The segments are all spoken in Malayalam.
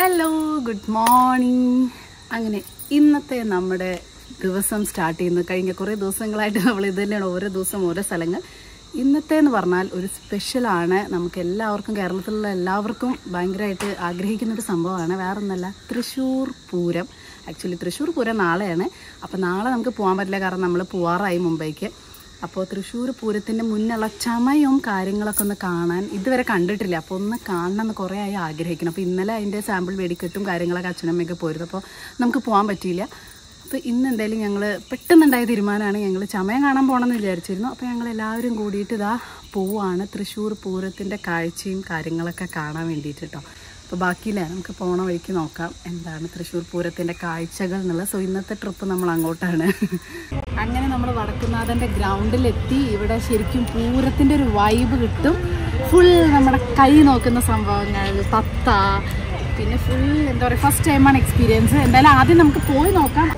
ഹലോ ഗുഡ് മോർണിംഗ് അങ്ങനെ ഇന്നത്തെ നമ്മുടെ ദിവസം സ്റ്റാർട്ട് ചെയ്യുന്നത് കഴിഞ്ഞ കുറേ ദിവസങ്ങളായിട്ട് നമ്മൾ ഇത് തന്നെയാണ് ഓരോ ദിവസം ഓരോ സ്ഥലങ്ങൾ ഇന്നത്തെ എന്ന് പറഞ്ഞാൽ ഒരു സ്പെഷ്യലാണ് നമുക്ക് എല്ലാവർക്കും കേരളത്തിലുള്ള എല്ലാവർക്കും ഭയങ്കരമായിട്ട് ആഗ്രഹിക്കുന്ന ഒരു സംഭവമാണ് വേറെ ഒന്നല്ല തൃശ്ശൂർ പൂരം ആക്ച്വലി തൃശ്ശൂർ പൂരം നാളെയാണ് അപ്പോൾ നാളെ നമുക്ക് പോകാൻ പറ്റില്ല കാരണം നമ്മൾ പോവാറായി മുംബൈക്ക് അപ്പോൾ തൃശ്ശൂർ പൂരത്തിൻ്റെ മുന്നുള്ള ചമയവും കാര്യങ്ങളൊക്കെ ഒന്ന് കാണാൻ ഇതുവരെ കണ്ടിട്ടില്ല അപ്പോൾ ഒന്ന് കാണണം എന്ന് കുറേ ആയി ആഗ്രഹിക്കണം അപ്പോൾ ഇന്നലെ അതിൻ്റെ സാമ്പിൾ വെടിക്കെട്ടും കാര്യങ്ങളൊക്കെ അച്ഛനമ്മയൊക്കെ പോയിരുന്നു അപ്പോൾ നമുക്ക് പോകാൻ പറ്റിയില്ല അപ്പോൾ ഇന്ന് എന്തായാലും ഞങ്ങൾ പെട്ടെന്നുണ്ടായ തീരുമാനമാണ് ഞങ്ങൾ ചമയം കാണാൻ പോകണമെന്ന് വിചാരിച്ചിരുന്നു അപ്പോൾ ഞങ്ങൾ എല്ലാവരും കൂടിയിട്ട് ഇതാ പോവാണ് തൃശ്ശൂർ പൂരത്തിൻ്റെ കാഴ്ചയും കാര്യങ്ങളൊക്കെ കാണാൻ വേണ്ടിയിട്ട് കേട്ടോ അപ്പോൾ ബാക്കിയില്ല നമുക്ക് പോണ വഴിക്ക് നോക്കാം എന്താണ് തൃശ്ശൂർ പൂരത്തിൻ്റെ കാഴ്ചകൾ എന്നുള്ളത് സോ ഇന്നത്തെ ട്രിപ്പ് നമ്മൾ അങ്ങോട്ടാണ് അങ്ങനെ നമ്മൾ വടക്കുന്നാഥൻ്റെ ഗ്രൗണ്ടിലെത്തി ഇവിടെ ശരിക്കും പൂരത്തിൻ്റെ ഒരു വൈബ് കിട്ടും ഫുൾ നമ്മുടെ കൈ നോക്കുന്ന സംഭവങ്ങൾ തത്ത പിന്നെ ഫുൾ എന്താ പറയുക ഫസ്റ്റ് ടൈമാണ് എക്സ്പീരിയൻസ് എന്തായാലും ആദ്യം നമുക്ക് പോയി നോക്കാം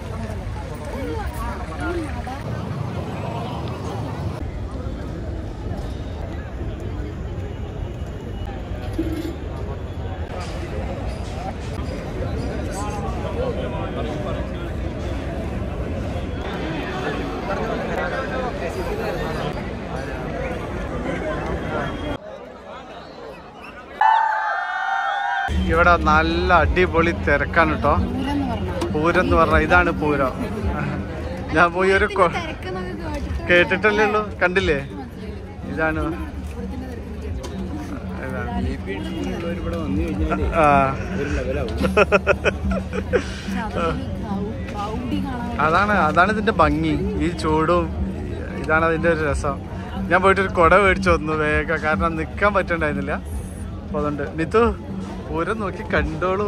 ഇവിടെ നല്ല അടിപൊളി തിരക്കാണ് കേട്ടോ പൂരം എന്ന് പറഞ്ഞാൽ പൂരം എന്ന് പറഞ്ഞ ഇതാണ് പൂരം ഞാൻ പോയി ഒരു കൊ- കേട്ടിട്ടല്ലേ ഉള്ളൂ കണ്ടില്ലേ ഇതാണ് ഇതാണ്. ആ ക്രൗഡി കാണാൻ അതാണ് അതാണ് ഇതിന്റെ ഭംഗി ഈ ചൂടും ഇതാണ് അതിന്റെ ഒരു രസം ഞാൻ പോയിട്ട് ഒരു കുട മേടിച്ചു വന്നു വേഗം കാരണം നിക്കാൻ പറ്റണ്ടായിരുന്നില്ല അപ്പൊ അതുകൊണ്ട് നിതു പൂരം നോക്കി കണ്ടോളൂ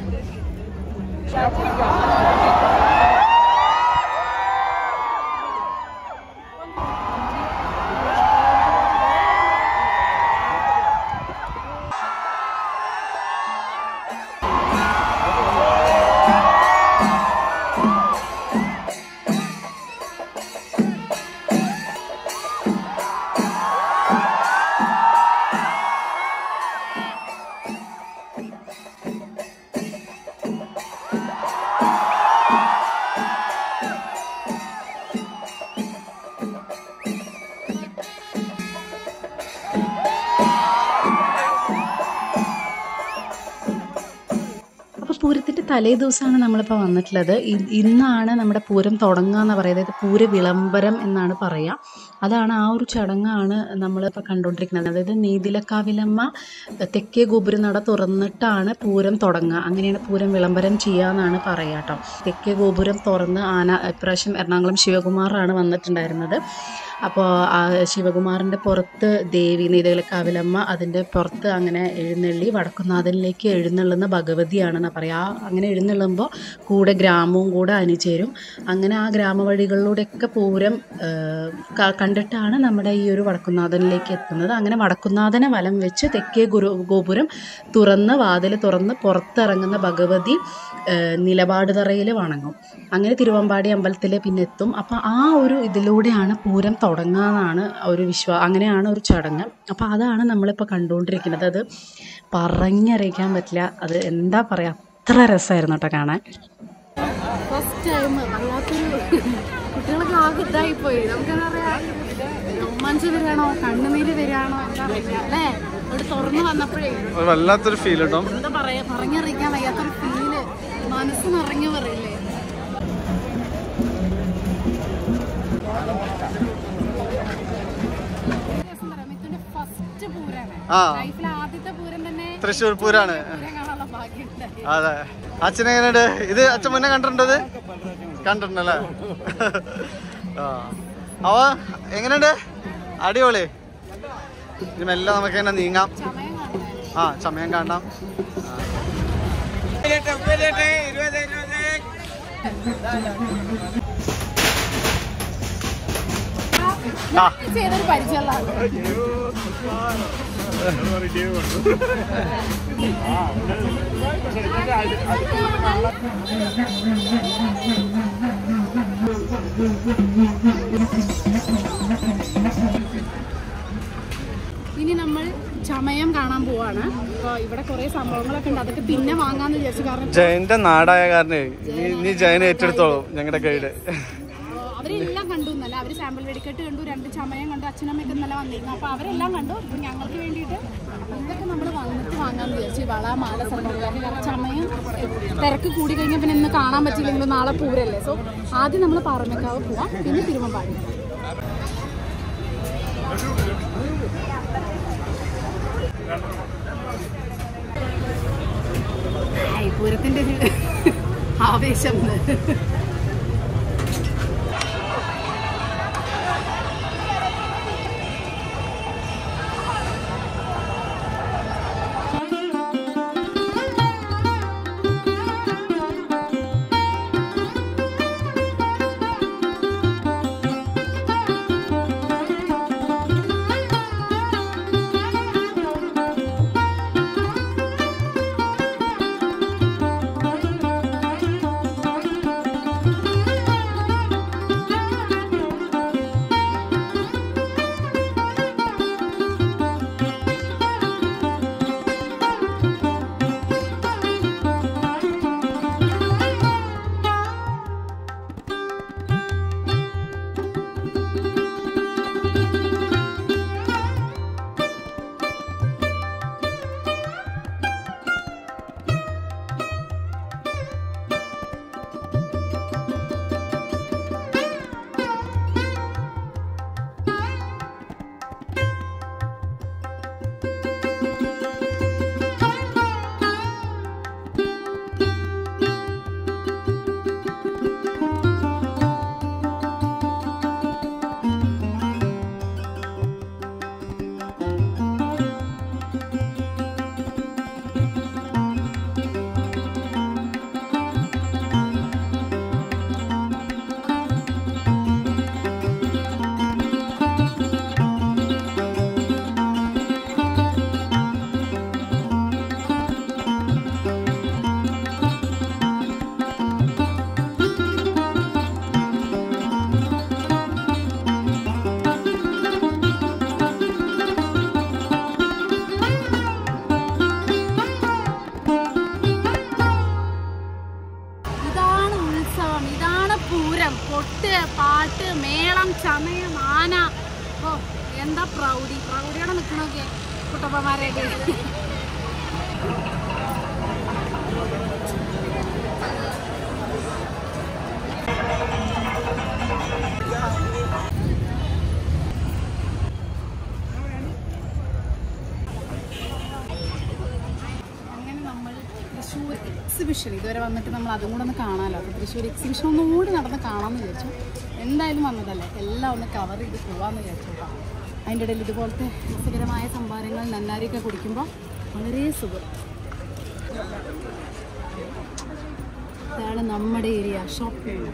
അപ്പോൾ പൂരത്തിൻ്റെ തലേ ദിവസമാണ് നമ്മളിപ്പോൾ വന്നിട്ടുള്ളത് ഇ- ഇന്നാണ് നമ്മുടെ പൂരം തുടങ്ങുക എന്ന് പറയുന്നത് അതായത് പൂര വിളംബരം എന്നാണ് പറയുക അതാണ് ആ ഒരു ചടങ്ങാണ് നമ്മളിപ്പോൾ കണ്ടുകൊണ്ടിരിക്കുന്നത് അതായത് നീതിലക്കാവിലമ്മ തെക്കേ ഗോപുരനട തുറന്നിട്ടാണ് പൂരം തുടങ്ങുക അങ്ങനെയാണ് പൂരം വിളംബരം ചെയ്യുക എന്നാണ് പറയുക കേട്ടോ തെക്കേ ഗോപുരം തുറന്ന് ആന ഇപ്രാവശ്യം എറണാകുളം ശിവകുമാറാണ് വന്നിട്ടുണ്ടായിരുന്നത് അപ്പോൾ ആ ശിവകുമാറിൻ്റെ പുറത്ത് ദേവി നീതലക്കാവിലമ്മ അതിൻ്റെ പുറത്ത് അങ്ങനെ എഴുന്നള്ളി വടക്കുന്നാഥനിലേക്ക് എഴുന്നള്ളുന്ന ഭഗവതിയാണെന്ന് പറയാം ആ അങ്ങനെ എഴുന്നള്ളുമ്പോൾ കൂടെ ഗ്രാമവും കൂടെ അണിചേരും അങ്ങനെ ആ ഗ്രാമവഴികളിലൂടെയൊക്കെ പൂരം ആ, ക- കണ്ടിട്ടാണ് നമ്മുടെ ഈ ഒരു വടക്കുന്നാഥനിലേക്ക് എത്തുന്നത് അങ്ങനെ വടക്കുന്നാഥനെ വലം വെച്ച് തെക്കേ ഗുരു ഗോപുരം തുറന്ന് വാതിൽ തുറന്ന് പുറത്തിറങ്ങുന്ന ഭഗവതി ആ, നിലപാട് തറയിൽ വണങ്ങും അങ്ങനെ തിരുവമ്പാടി അമ്പലത്തിൽ പിന്നെ എത്തും അപ്പം ആ ഒരു ഇതിലൂടെയാണ് പൂരം തുടങ്ങുക എന്നാണ് ഒരു വിശ്വാ അങ്ങനെയാണ് ഒരു ചടങ്ങ് അപ്പോൾ അതാണ് നമ്മളിപ്പോൾ കണ്ടുകൊണ്ടിരിക്കുന്നത് അത് പറഞ്ഞറിയിക്കാൻ പറ്റില്ല അത് എന്താ പറയുക അത്ര രസമായിരുന്നു കേട്ടോ കാണാൻ ഫസ്റ്റ് ടൈം വല്ലാത്തൊരു കുട്ടികളൊക്കെ ആകെ ഇതായി പോയി നമുക്കെന്താ പറയാ രോമാഞ്ചം വരികയാണോ കണ്ണുനീര് വരികയാണോ എന്താ അറിയില്ല അല്ലേ ഇവിടെ തുറന്നു വന്നപ്പോഴേ ഒരു വല്ലാത്തൊരു ഫീൽ കേട്ടോ എന്താ പറയാ പറഞ്ഞറിയിക്കാൻ വയ്യാത്തൊരു ഫീല് മനസ്സ് നിറഞ്ഞു പറയില്ലേ ഫസ്റ്റ് പൂരാണ് ആ ലൈഫിലെ ആദ്യത്തെ പൂരം തന്നെ തൃശ്ശൂർ പൂരാണ് പൂരം കാണാനുള്ള ഭാഗ്യം ഉണ്ടായി അതെ അച്ഛൻ എങ്ങനെയുണ്ട് ഇത് അച്ഛൻ മുന്നേ കണ്ടിട്ടുണ്ടത് കണ്ടിട്ടുണ്ടല്ലേ ആ അവ എങ്ങനെയുണ്ട് അടിപൊളി ഇനി മെല്ലെ നമുക്ക് ഇങ്ങനെ നീങ്ങാം സമയം കാണാൻ ആ സമയം കാണാം ആ ചെയ്തൊരു പരിചയമുള്ള ഇനി നമ്മൾ ചമയം കാണാൻ പോവാണ് അപ്പോൾ ഇവിടെ കുറേ സംഭവങ്ങളൊക്കെ ഉണ്ട് അതൊക്കെ പിന്നെ വാങ്ങാന്ന് വിചാരിച്ചു കാരണം ജയന്റെ നാടായ കാരണം നീ ജയനെ ഏറ്റെടുത്തോളും ഞങ്ങളുടെ ഗൈഡ് ആ, അവരെല്ലാം കണ്ടു എന്നല്ല അവർ സാമ്പിൾ വെടിക്കെട്ട് കണ്ടു രണ്ട് ചമയം കണ്ടു അച്ഛനമ്മയൊക്കെ ഇന്നലെ വന്നിരുന്നു അപ്പോൾ അവരെല്ലാം കണ്ടു ഇപ്പം ഞങ്ങൾക്ക് വേണ്ടിയിട്ട് ഇതൊക്കെ നമ്മൾ വന്നിട്ട് വാങ്ങാമെന്ന് വിചാരിച്ചു വള മാല സർവ്വങ്ങളൊക്കെ കാരണം ചമയം തിരക്ക് കൂടി കഴിഞ്ഞാൽ പിന്നെ ഇന്ന് കാണാൻ പറ്റില്ലെങ്കിൽ നാളെ പൂരല്ലേ സോ ആദ്യം നമ്മൾ പാറമേക്കാവ് പോവാം പിന്നെ തിരുവമ്പാടി ഹായ്, പൂരത്തിന്റെ ഒരു ആവേശം ഇന്ന്. ഇതാണ് ഉത്സവം ഇതാണ് പൂരം കൊട്ട് പാട്ട് മേളം ചമയം ആന ഓ എന്താ പ്രൗഢി പ്രൗഢിയോടെ നിൽക്കണോക്കെ കുട്ടപ്പന്മാരെയൊക്കെ അങ്ങനെ നമ്മൾ തൃശ്ശൂർ എക്സിബിഷൻ ഇതുവരെ വന്നിട്ട് നമ്മൾ അതും കൂടെ ഒന്ന് കാണാമല്ലോ അപ്പോൾ തൃശ്ശൂർ എക്സിബിഷൻ ഒന്നും കൂടി നടന്ന് കാണാമെന്ന് വിചാരിച്ചു എന്തായാലും വന്നതല്ലേ എല്ലാം ഒന്ന് കവർ ചെയ്ത് പോവാമെന്ന് വിചാരിച്ചു കേട്ടോ അതിൻ്റെ ഇടയിൽ ഇതുപോലത്തെ രസകരമായ സംഭാരങ്ങൾ നന്നാരിയൊക്കെ കുടിക്കുമ്പോൾ വളരെ സുഖം ഇതാണ് നമ്മുടെ ഏരിയ ഷോപ്പിംഗ്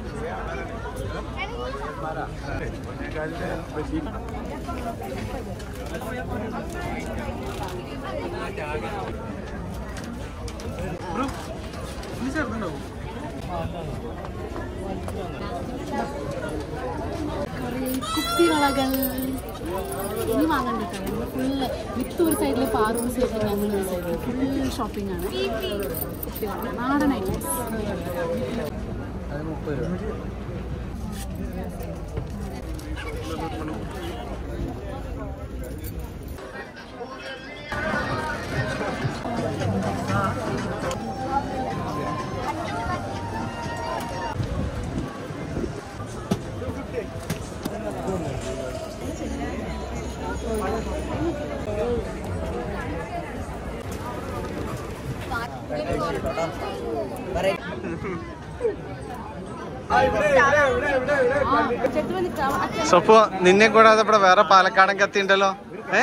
കുറേ കുപ്പിവളകൾ ഇനി വാങ്ങണ്ടിട്ടാണ് ഫുള്ള് വിത്ത് ഒരു സൈഡിൽ പാറു ഒരു സൈഡിൽ ഞങ്ങൾ ഒരു സൈഡിൽ ഫുൾ ഷോപ്പിംഗ് ആണ് കുപ്പിവള നാടൻ ഐറ്റംസ് സൊപ്പു നിന്നെ കൂടാതെ ഇവിടെ വേറെ പാലക്കാടൻ കത്തി ഉണ്ടല്ലോ ഏ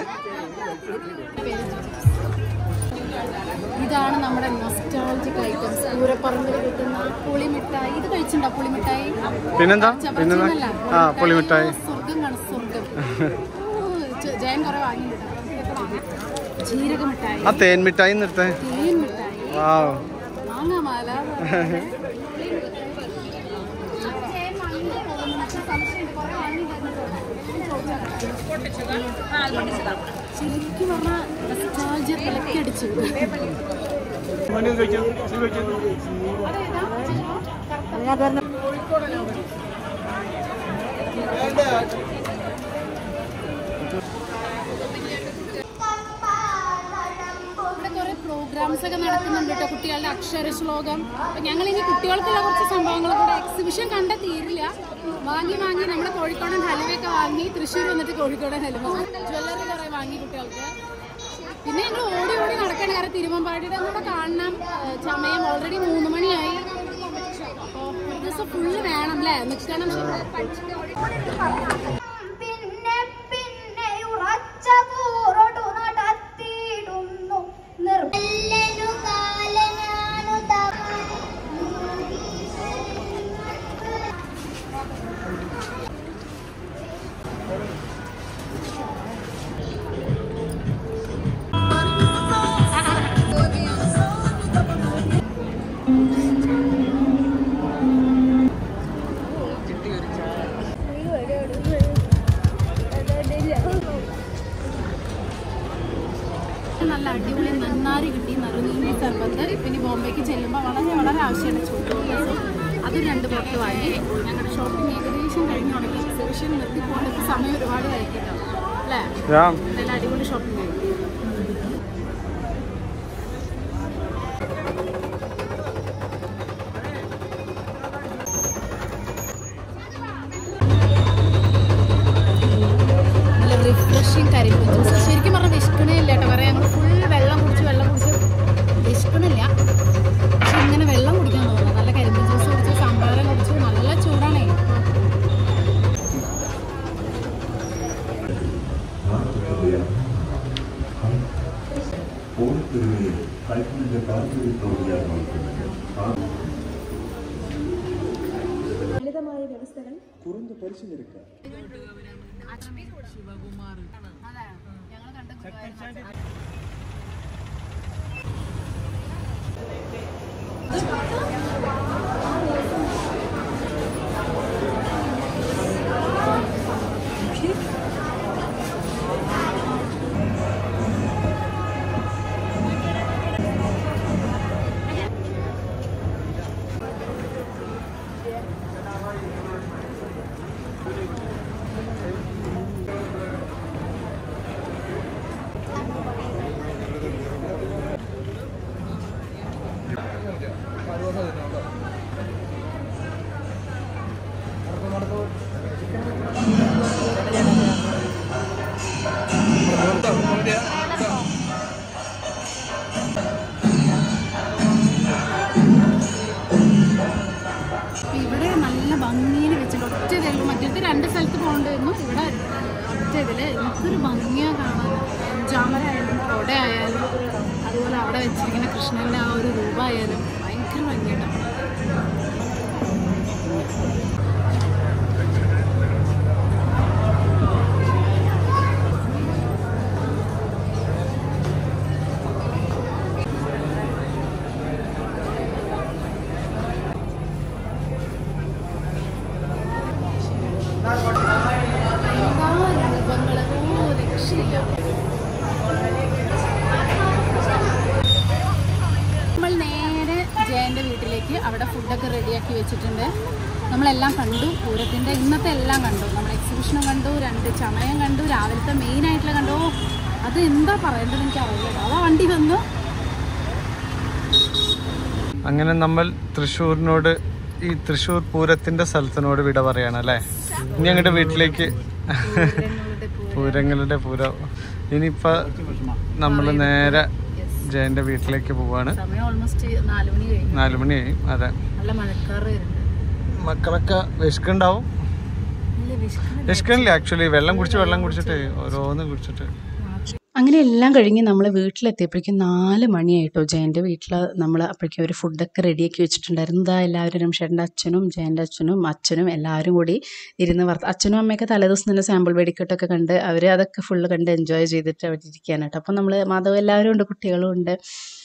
ഇതാണ് നമ്മുടെ നൊസ്റ്റാൾജിക് ഐറ്റംസ് പൂരപ്പറമ്പിൽ കിട്ടുന്ന പുളിമിഠായി ഇത് കഴിച്ചിട്ടുണ്ടോ പുളിമിഠായി പിന്നെന്താ പിന്നെന്താ ചപ്പച്ചീന്നല്ല, ആ പുളിമിഠായി സ്വർഗം കാണും സ്വർഗം ഓ, ജ- ജയൻ കുറെ വാങ്ങിയിട്ടുണ്ട് അപ്പൊ ഇതൊക്കെ വാങ്ങാം. ജീരക മിഠായി ആ തേൻ മിഠായി നിർത്തേ തേൻ മിഠായി വാവ് മാങ്ങാമാല ശരിക്കും പറഞ്ഞാൽ nostalgia തിലക്കടിച്ചു ഇവിടെ കുറെ പ്രോഗ്രാംസ് ഒക്കെ നടക്കുന്നുണ്ട് കേട്ടോ കുട്ടികളുടെ അക്ഷര ശ്ലോകം അപ്പൊ ഞങ്ങൾ ഇനി കുട്ടികൾക്കുള്ള കുറച്ച് സംഭവങ്ങൾ കൂടെ എക്സിബിഷൻ കണ്ട തീരില്ല വാങ്ങി വാങ്ങി നമ്മുടെ കോഴിക്കോടൻ ഹലുവയൊക്കെ വാങ്ങി തൃശ്ശൂർ വന്നിട്ട് കോഴിക്കോടൻ ഹലുവ ജ്വല്ലറി കുറെ വാങ്ങി കുട്ടികൾക്ക് പിന്നെ ഞങ്ങൾ ഓടി ഓടി നടക്കണം കാരണം തിരുവമ്പാടിയുടെ കൂടെ കാണണം ഏഹ് സമയം ഓൾറെഡി മൂന്ന് മണിയായി അപ്പോൾ ഒരു ദിവസം ഫുള്ള് വേണം അല്ലേ നിൽക്കണം പിന്നെ പിന്നെ ഉറച്ച കൂറോടു നടത്തിയിടുന്നു നിർമ്മലനു കാലനാണു നല്ല അടിപൊളി നന്നാരി കിട്ടി നറുനീലി സർബത്ത് പിന്നെ ബോംബെക്ക് ചെല്ലുമ്പോൾ വളരെ വളരെ ആവശ്യമാണ് ചൂട് അത് രണ്ട് പുറത്ത് വാങ്ങി ഞങ്ങളുടെ ഷോപ്പിംഗ് ഏകദേശം കഴിഞ്ഞ് തുടങ്ങി എക്സിബിഷൻ നിർത്തി പോകുമ്പോൾ സമയം ഒരുപാട് കഴിക്കട്ടോ അല്ലേ നല്ല അടിപൊളി ഷോപ്പിംഗ് ആയി നല്ല റിഫ്രഷിങ് കരിമ്പ് ജ്യൂസ് ശരിക്കും പറഞ്ഞാൽ വിശക്കണേ ഇല്ല കേട്ടോ പറയാം ഞങ്ങൾ ഫുൾ വെള്ളം കുടിച്ച് വെള്ളം കുടിച്ച് വിശക്കണില്ല പക്ഷെ ഇങ്ങനെ വെള്ളം കുടിക്കാൻ തോന്നുന്നു നല്ല കരിമ്പ് ജ്യൂസ് കുടിച്ച് സംഭാരം കുടിച്ച് നല്ല ചൂടാണേ ഓണത്തിരുമയിൽ സൈക്കിളിന്റെ താല്പര്യ പ്രവൃത്തിയാണ് നടത്തുന്നത് ആ അപ്പൊ ഇവിടെ നല്ല ഭംഗിയിൽ വെച്ചിട്ട് ഒറ്റ ഇതിൽ മറ്റേത് രണ്ട് സ്ഥലത്ത് പോകേണ്ടിരുന്നു ഇവിടെ ഒറ്റ ഇതില് എന്തൊരു ഭംഗിയാ കാണാൻ ജാമര ആയാലും കൊട ആയാലും അതുപോലെ അവിടെ വെച്ചിരിക്കുന്ന കൃഷ്ണന്റെ ആ ഒരു രൂപമായാലും ഭയങ്കര ഭംഗിയായിട്ടാണ് രൂപങ്ങള് ഓ രക്ഷയില്ല നമ്മൾ നേരെ ജയന്റെ വീട്ടിലേക്ക് അവിടെ ഫുഡൊക്കെ റെഡിയാക്കി വെച്ചിട്ടുണ്ട് നമ്മളെല്ലാം കണ്ടു പൂരത്തിന്റെ ഇന്നത്തെ എല്ലാം കണ്ടു നമ്മൾ എക്സിബിഷനും കണ്ടു രണ്ട് ചമയം കണ്ടു രാവിലത്തെ മെയിൻ ആയിട്ടുള്ള കണ്ടു ഓ, അത് എന്താ പറയേണ്ടത് എനിക്ക് അറിയില്ല അതാ വണ്ടി വന്നു അങ്ങനെ നമ്മൾ തൃശ്ശൂരിനോട് ഈ തൃശ്ശൂർ പൂരത്തിന്റെ സ്ഥലത്തിനോട് വിട പറയാണ് അല്ലേ ഇനി അങ്ങോട്ട് വീട്ടിലേക്ക് പൂരങ്ങളുടെ പൂരം ഇനിയിപ്പോ നമ്മൾ നേരെ ജയന്റെ വീട്ടിലേക്ക് പോവാണ് സമയം ഓൾമോസ്റ്റ് നാല് മണി കഴിഞ്ഞു നാലു മണിയായി അതെ നല്ല മഴക്കാറ് വരുന്നുണ്ട് മക്കളൊക്കെ വിശക്കുണ്ടാവും ഇല്ല വിശക്കുന്നില്ല വിശക്കണില്ല ആക്ച്വലി വെള്ളം കുടിച്ച് വെള്ളം കുടിച്ചിട്ട് ഓരോന്ന് കുടിച്ചിട്ട് അങ്ങനെ എല്ലാം കഴിഞ്ഞ് നമ്മൾ വീട്ടിലെത്തിയപ്പോഴേക്കും നാല് മണിയായിട്ടോ ജയൻ്റെ വീട്ടിൽ നമ്മൾ അപ്പോഴേക്കും ഒരു ഫുഡൊക്കെ റെഡിയാക്കി വെച്ചിട്ടുണ്ടായിരുന്നു ഇതാ എല്ലാവരും രംഷേട്ടൻ്റെ അച്ഛനും ജയൻ്റെ അച്ഛനും അച്ഛനും എല്ലാവരും കൂടി ഇരുന്ന് വർത്ത അച്ഛനും അമ്മയൊക്കെ തലേദിവസം തന്നെ സാമ്പിൾ വെടിക്കെട്ടൊക്കെ കണ്ട് അവർ അതൊക്കെ ഫുള്ള് കണ്ട് എൻജോയ് ചെയ്തിട്ട് അവിടെ ഇരിക്കാനായിട്ട് അപ്പോൾ നമ്മൾ മാധവ് എല്ലാവരും ഉണ്ട് കുട്ടികളും ഉണ്ട്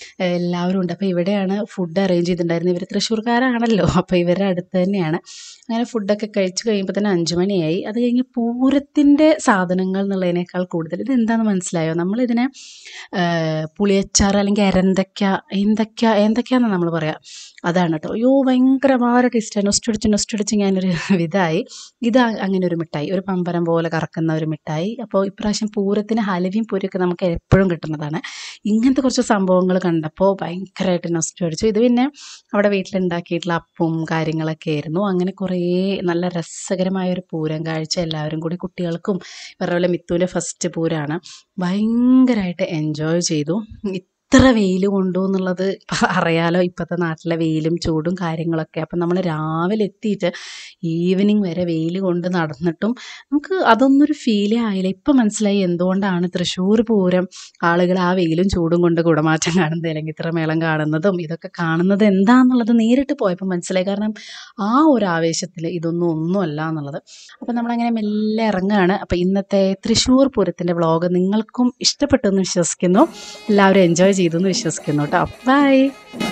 എല്ലാവരും ഉണ്ട് അപ്പോൾ ഇവിടെയാണ് ഫുഡ് അറേഞ്ച് ചെയ്തിട്ടുണ്ടായിരുന്നത് ഇവർ തൃശ്ശൂർക്കാരാണല്ലോ അപ്പോൾ ഇവരുടെ അടുത്ത് തന്നെയാണ് അങ്ങനെ ഫുഡൊക്കെ കഴിച്ച് കഴിയുമ്പോൾ തന്നെ അഞ്ച് മണിയായി അത് കഴിഞ്ഞ് പൂരത്തിൻ്റെ സാധനങ്ങൾ എന്നുള്ളതിനേക്കാൾ കൂടുതൽ ഇത് എന്താണെന്ന് മനസ്സിലായോ നമ്മളിതിനെ ആ, പുളിയച്ചാറ് അല്ലെങ്കിൽ എരന്തയ്ക്ക ഏന്തയ്ക്ക ഏന്തയ്ക്ക നമ്മൾ പറയാം അതാണ് കേട്ടോ അയ്യോ ഭയങ്കര അപാര ടേസ്റ്റാണ് നൊസ്റ്റടിച്ച് നൊസ്റ്റടിച്ച് ഞാനൊരു ഇതായി ഇത് അ- അങ്ങനെ ഒരു മിഠായി ഒരു പമ്പരം പോലെ കറക്കുന്ന ഒരു മിഠായി അപ്പോൾ ഇപ്രാവശ്യം പൂരത്തിന് ഹലവിയും പൂരമൊക്കെ നമുക്ക് എപ്പോഴും കിട്ടുന്നതാണ് ഇങ്ങനത്തെ കുറച്ച് സംഭവങ്ങൾ കണ്ടപ്പോൾ ഭയങ്കരമായിട്ട് നൊസ്റ്റു അടിച്ചു ഇത് പിന്നെ അവിടെ വീട്ടിലുണ്ടാക്കിയിട്ടുള്ള അപ്പവും കാര്യങ്ങളൊക്കെ ആയിരുന്നു അങ്ങനെ കുറേ നല്ല രസകരമായ ഒരു പൂരം കാഴ്ച എല്ലാവരും കൂടി കുട്ടികൾക്കും ഇവരുടെ പോലെ മിത്തുവിൻ്റെ ഫസ്റ്റ് പൂരമാണ് ഭയങ്കരമായിട്ട് എൻജോയ് ചെയ്തു ഇത്ര വെയിൽ കൊണ്ടു എന്നുള്ളത് ഇപ്പം അറിയാലോ ഇപ്പോഴത്തെ നാട്ടിലെ വെയിലും ചൂടും കാര്യങ്ങളൊക്കെ അപ്പം നമ്മൾ രാവിലെ എത്തിയിട്ട് ഈവനിങ് വരെ വെയിൽ കൊണ്ട് നടന്നിട്ടും നമുക്ക് അതൊന്നൊരു ഫീലേ ആയില്ല ഇപ്പം മനസ്സിലായി എന്തുകൊണ്ടാണ് തൃശ്ശൂർ പൂരം ആളുകൾ ആ വെയിലും ചൂടും കൊണ്ട് കുടമാറ്റം കാണുന്നത് അല്ലെങ്കിൽ ഇത്ര മേളം കാണുന്നതും ഇതൊക്കെ കാണുന്നത് എന്താണെന്നുള്ളത് നേരിട്ട് പോയപ്പോൾ മനസ്സിലായി കാരണം ആ ഒരു ആവേശത്തിൽ ഇതൊന്നും ഒന്നുമല്ല എന്നുള്ളത് അപ്പം നമ്മളങ്ങനെ മെല്ലെ ഇറങ്ങുകയാണ് അപ്പം ഇന്നത്തെ തൃശ്ശൂർ പൂരത്തിൻ്റെ വ്ളോഗ് നിങ്ങൾക്കും ഇഷ്ടപ്പെട്ടു എന്ന് വിശ്വസിക്കുന്നു എല്ലാവരും എൻജോയ് ചെയ്തു എന്ന് വിശ്വസിക്കുന്നു കേട്ടോ ബൈ